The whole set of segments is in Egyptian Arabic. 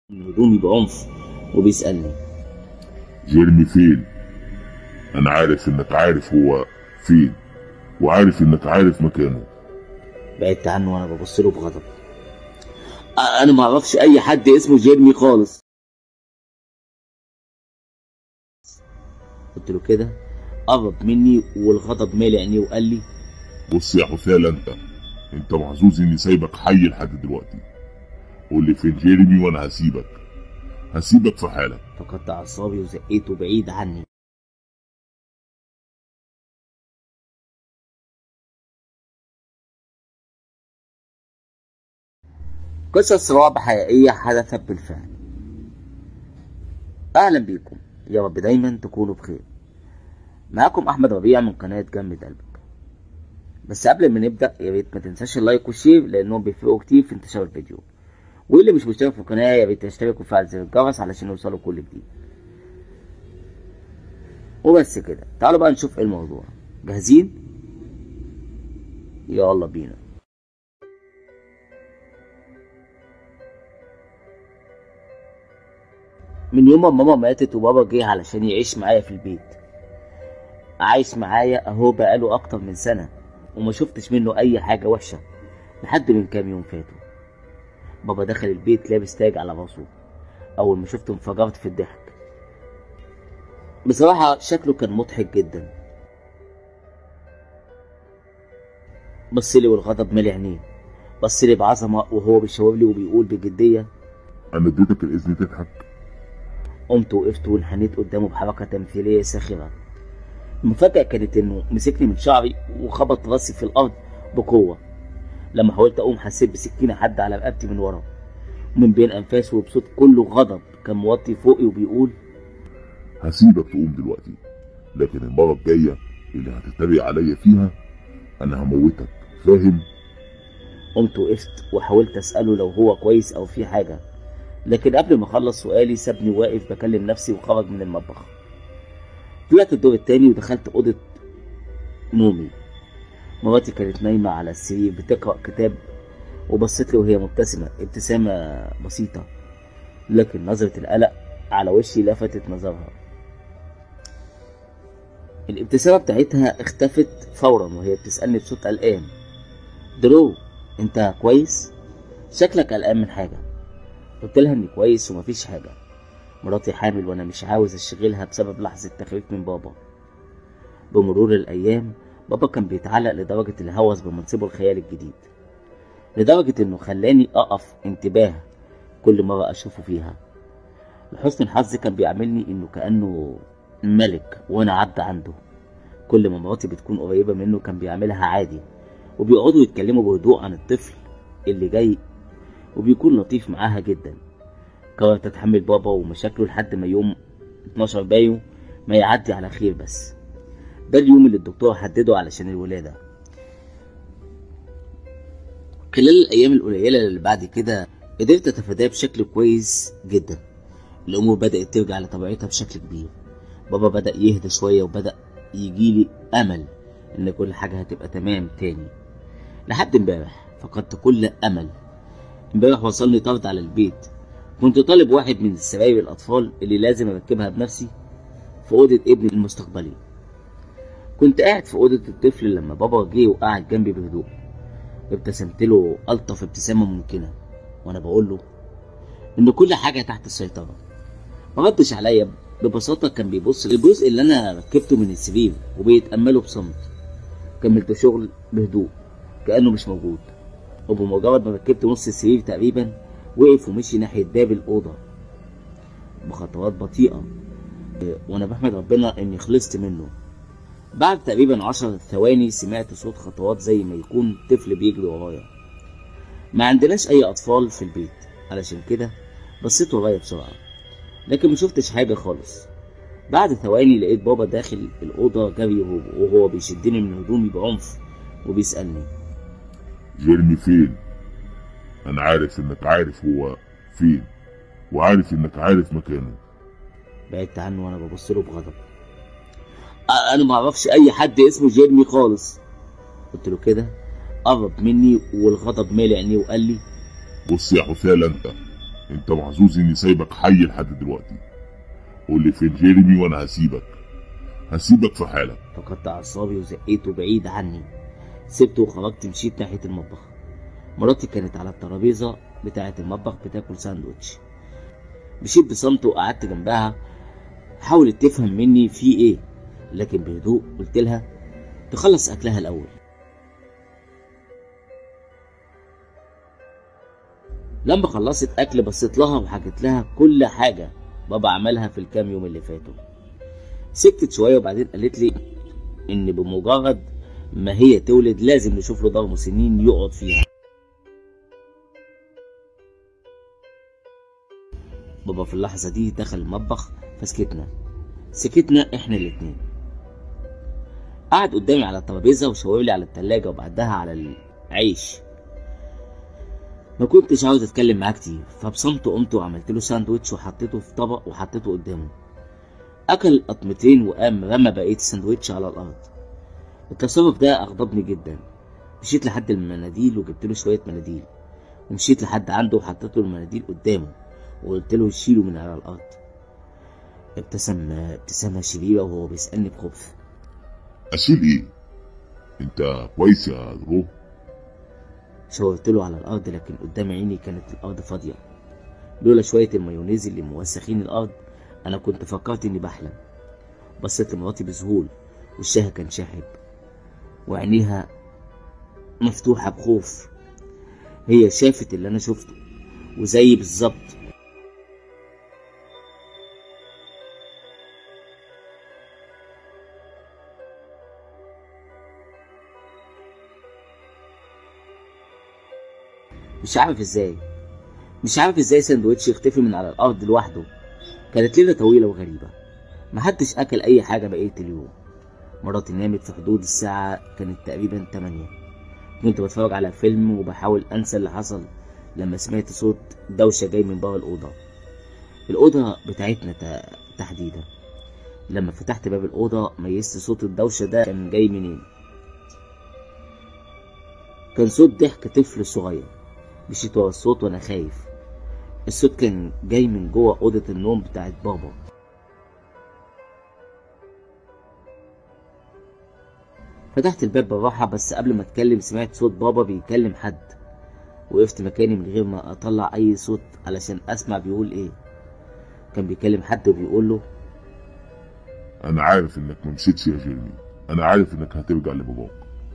من هدومي بعنف وبيسألني جيرمي فين انا عارف انك عارف هو فين وعارف انك عارف مكانه بعدت عنه وانا ببص له بغضب أ- انا ما اعرفش اي حد اسمه جيرمي خالص قلت له كده قرب مني والغضب مالي عينيه وقال لي بص يا حثال انت انت محظوظ اني سايبك حي لحد دلوقتي قول لي فين جيرمي وانا هسيبك هسيبك في حالك فقدت اعصابي وزقيته بعيد عني قصص رعب حقيقية حدثت بالفعل أهلا بيكم يا رب دايما تكونوا بخير معاكم أحمد ربيع من قناة جمد قلبك بس قبل ما نبدأ يا ريت ما تنساش اللايك والشير لأنهم بيفرقوا كتير في انتشار الفيديو واللي مش مشترك في القناة يا ريت تشترك وتفعل زر الجرس علشان يوصلوا كل جديد وبس كده تعالوا بقى نشوف ايه الموضوع جاهزين يلا بينا من يوم ما ماما ماتت وبابا جه علشان يعيش معايا في البيت عايش معايا اهو بقاله اكتر من سنة وما شفتش منه اي حاجة وحشة لحد من كام يوم فاتوا بابا دخل البيت لابس تاج على راسه اول ما شفته انفجرت في الضحك بصراحة شكله كان مضحك جدا بصلي والغضب مالي عينيه بصلي بعظمة وهو بيشاور لي وبيقول بجدية انا اديتك الاذن تضحك قمت وقفت وانحنيت قدامه بحركة تمثيلية ساخرة المفاجأة كانت إنه مسكني من شعري وخبط راسي في الأرض بقوة لما حاولت أقوم حسيت بسكينة حد على رقبتي من ورا ومن بين أنفاسه وبصوت كله غضب كان موطي فوقي وبيقول هسيبك تقوم دلوقتي لكن المرة الجاية اللي هتتريق عليا فيها انا هموتك فاهم قمت وقفت وحاولت أسأله لو هو كويس أو في حاجة لكن قبل ما أخلص سؤالي سابني واقف بكلم نفسي وخرج من المطبخ طلعت الدور التاني ودخلت أوضة نومي مراتي كانت نايمة على السرير بتقرأ كتاب وبصت لي وهي مبتسمة ابتسامة بسيطة لكن نظرة القلق على وشي لفتت نظرها الابتسامة بتاعتها اختفت فورا وهي بتسألني بصوت قلقان درو انت كويس؟ شكلك قلقان من حاجة قلت لها اني كويس ومفيش حاجة مراتي حامل وانا مش عاوز اشغلها بسبب لحظة تخويف من بابا بمرور الايام بابا كان بيتعلق لدرجة الهوس بمنصبه الخيالي الجديد لدرجة انه خلاني اقف انتباه كل مرة اشوفه فيها لحسن الحظ كان بيعاملني انه كأنه ملك وانا عبد عنده كل ما مراتي بتكون قريبة منه كان بيعاملها عادي وبيقعدوا يتكلموا بهدوء عن الطفل اللي جاي وبيكون لطيف معاها جدا قررت اتحمل بابا ومشاكله لحد ما يوم 12 بايو ما يعدي على خير بس ده اليوم اللي الدكتور حدده علشان الولادة خلال الأيام القليلة اللي بعد كده قدرت أتفاداه بشكل كويس جدا الأمور بدأت ترجع لطبيعتها بشكل كبير بابا بدأ يهدى شوية وبدأ يجيلي أمل إن كل حاجة هتبقى تمام تاني لحد امبارح فقدت كل أمل امبارح وصلني طرد على البيت كنت طالب واحد من السراير الأطفال اللي لازم أركبها بنفسي في أوضة ابني المستقبلي كنت قاعد في أوضة الطفل لما بابا جه وقعد جنبي بهدوء ابتسمت له ألطف ابتسامة ممكنة وأنا بقول له إن كل حاجة تحت السيطرة ما ردش عليا ببساطة كان بيبص للجزء اللي أنا ركبته من السرير وبيتأمله بصمت كملت شغل بهدوء كأنه مش موجود وبمجرد ما ركبت نص السرير تقريبا وقف ومشي ناحية باب الأوضة بخطوات بطيئة وأنا بحمد ربنا إني خلصت منه بعد تقريبا عشر ثواني سمعت صوت خطوات زي ما يكون طفل بيجري ورايا ما عندناش أي أطفال في البيت علشان كده بصيت ورايا بسرعة لكن ما شفتش حاجة خالص بعد ثواني لقيت بابا داخل الأوضة جري وهو- وهو بيشدني من هدومي بعنف وبيسألني جيرمي فين انا عارف انك عارف هو فين وعارف انك عارف مكانه بعدت عنه وانا ببص له بغضب أ- انا ما اعرفش اي حد اسمه جيرمي خالص قلت له كده قرب مني والغضب مالي عينيه وقال لي بص يا حثال انت انت محظوظ اني سايبك حي لحد دلوقتي قول لي فين جيريمي وانا هسيبك هسيبك في حالك فقدت اعصابي وزقيته بعيد عني سبته وخرجت مشيت ناحيه المطبخ مراتي كانت على الترابيزه بتاعه المطبخ بتاكل ساندوتش مشيت بصمت وقعدت جنبها حاولت تفهم مني في ايه لكن بهدوء قلت لها تخلص اكلها الاول لما خلصت اكل بصيت لها وحكيت لها كل حاجه بابا عملها في الكام يوم اللي فاتوا سكتت شويه وبعدين قالت لي ان بمجرد ما هي تولد لازم نشوف له دار مسنين يقعد فيها بابا في اللحظة دي دخل المطبخ فسكتنا سكتنا احنا الاتنين قعد قدامي على الترابيزة وشاور لي على التلاجة وبعدها على العيش ما كنتش عاوز اتكلم معاه كتير فبصمت قمت وعملت له ساندوتش وحطيته في طبق وحطيته قدامه اكل قطمتين وقام رمى بقيه الساندوتش على الارض التصرف ده اغضبني جدا مشيت لحد المناديل وجبت له شويه مناديل ومشيت لحد عنده وحطيت له المناديل قدامه وقلت له شيله من على الارض ابتسم ابتسامه شريره وهو بيسالني بخبث اشيل ايه انت كويس يا درو شاورت له على الارض لكن قدام عيني كانت الارض فاضيه لولا شويه المايونيز اللي موسخين الارض انا كنت فكرت اني بحلم بصيت لمراتي بذهول وشها كان شاحب وعينيها مفتوحة بخوف هي شافت اللي أنا شفته وزي بالظبط مش عارف ازاي مش عارف ازاي ساندوتش يختفي من على الأرض لوحده كانت ليلة طويلة وغريبة محدش أكل أي حاجة بقية اليوم مراتي نامت في حدود الساعة كانت تقريبا تمانية كنت بتفرج على فيلم وبحاول أنسى اللي حصل لما سمعت صوت دوشة جاي من بره الأوضة الأوضة بتاعتنا ت- تحديدا لما فتحت باب الأوضة ميزت صوت الدوشة ده كان جاي منين كان صوت ضحك طفل صغير مشيت ورا الصوت وأنا خايف الصوت كان جاي من جوه أوضة النوم بتاعت بابا فتحت الباب بالراحة بس قبل ما اتكلم سمعت صوت بابا بيكلم حد وقفت مكاني من غير ما اطلع اي صوت علشان اسمع بيقول ايه كان بيكلم حد وبيقول له انا عارف انك ما مشيتش يا جيرمي انا عارف انك هترجع لباباك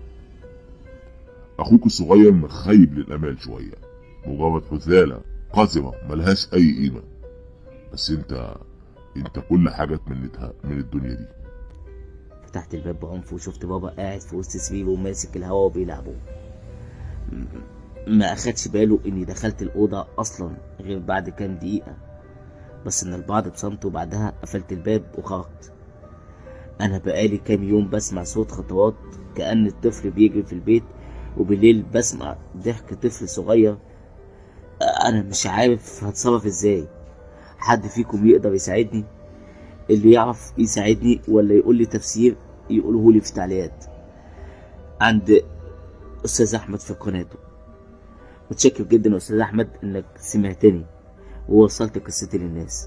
اخوك الصغير مخيب للامال شويه مجرد حثاله قذره ملهاش اي قيمه بس انت انت كل حاجه تمنيتها من الدنيا دي فتحت الباب بعنف وشفت بابا قاعد في وسط سريره وماسك الهوا وبيلعبه م- ما اخدش باله اني دخلت الاوضه اصلا غير بعد كام دقيقه بس ان البعض بصمت وبعدها قفلت الباب وخرجت انا بقالي كام يوم بسمع صوت خطوات كأن الطفل بيجري في البيت وبالليل بسمع ضحك طفل صغير انا مش عارف هتصرف ازاي حد فيكم يقدر يساعدني اللي يعرف يساعدني ولا يقول لي تفسير يقوله لي في التعليقات عند استاذ احمد في قناته متشكر جدا يا استاذ احمد انك سمعتني ووصلت قصتي للناس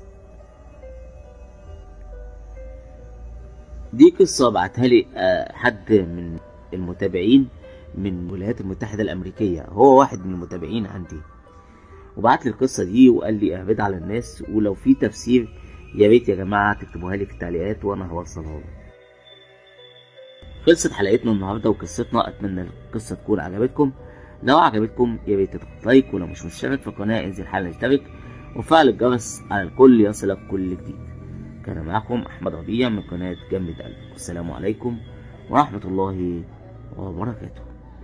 دي قصة بعتها لي آه، حد من المتابعين من الولايات المتحدة الأمريكية هو واحد من المتابعين عندي وبعت لي القصة دي وقال لي اعرضها على الناس ولو في تفسير يا ريت يا جماعة تكتبوها لي في التعليقات وأنا هوصلها له خلصت حلقتنا النهاردة وقصتنا أتمنى القصة تكون عجبتكم لو عجبتكم يا ريت تضغط لايك ولو مش مشترك في القناة انزل حالا اشترك وفعل الجرس على الكل يصلك كل جديد كان معكم أحمد ربيع من قناة جمد قلب والسلام عليكم ورحمة الله وبركاته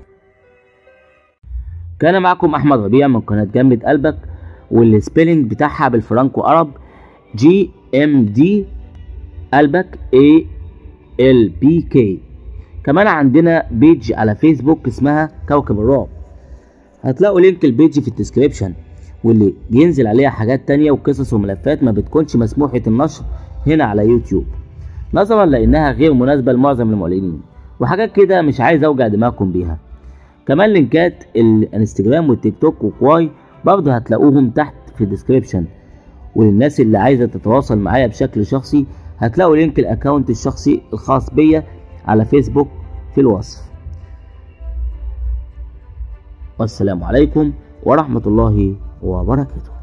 كان معكم أحمد ربيع من قناة جمد قلبك والسبيلنج بتاعها بالفرانكو أرب جي ام دي قلبك اي ال بي كي كمان عندنا بيج على فيسبوك اسمها كوكب الرعب هتلاقوا لينك البيج في الديسكريبشن واللي بينزل عليها حاجات تانية وقصص وملفات ما بتكونش مسموحة النشر هنا على يوتيوب نظرا لانها غير مناسبة لمعظم المعلنين وحاجات كده مش عايز اوجع دماغكم بيها كمان لينكات الانستجرام والتيك توك وكواي برضه هتلاقوهم تحت في في الديسكريبشن وللناس اللي عايزه تتواصل معايا بشكل شخصي هتلاقوا لينك الاكونت الشخصي الخاص بيا على فيسبوك في الوصف والسلام عليكم ورحمه الله وبركاته